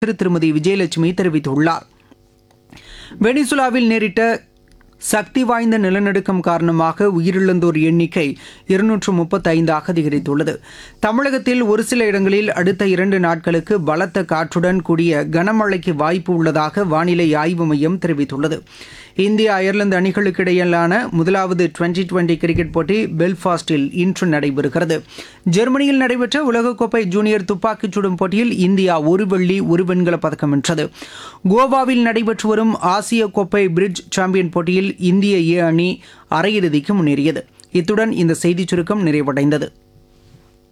ஆட்சியர் திருமதி விஜயலட்சுமி தெரிவித்துள்ளார் வெனிசுலாவில் நேரிட்ட சக்தி வாய்ந்த நிலநடுக்கம் காரணமாக உயிரிழந்தோர் எண்ணிக்கை இருநூற்று முப்பத்தைந்தாக அதிகரித்துள்ளது தமிழகத்தில் ஒரு சில இடங்களில் அடுத்த இரண்டு நாட்களுக்கு பலத்த காற்றுடன் கூடிய கனமழைக்கு வாய்ப்பு உள்ளதாக வானிலை ஆய்வு மையம் தெரிவித்துள்ளது இந்திய அயர்லாந்து அணிகளுக்கு இடையிலான முதலாவது டுவெண்டி டுவெண்டி கிரிக்கெட் போட்டி பெல்ஃபாஸ்டில் இன்று நடைபெறுகிறது ஜெர்மனியில் நடைபெற்ற உலகக்கோப்பை ஜூனியர் துப்பாக்கிச் சுடும் போட்டியில் இந்தியா ஒரு வெள்ளி ஒரு வெண்கலப் பதக்கம் வென்றது கோவாவில் நடைபெற்று வரும் ஆசிய கோப்பை பிரிட்ஜ் சாம்பியன் போட்டியில் இந்திய ஏ அணி அரையிறுதிக்கு முன்னேறியது இத்துடன் இந்த செய்திச் சுருக்கம் நிறைவடைந்தது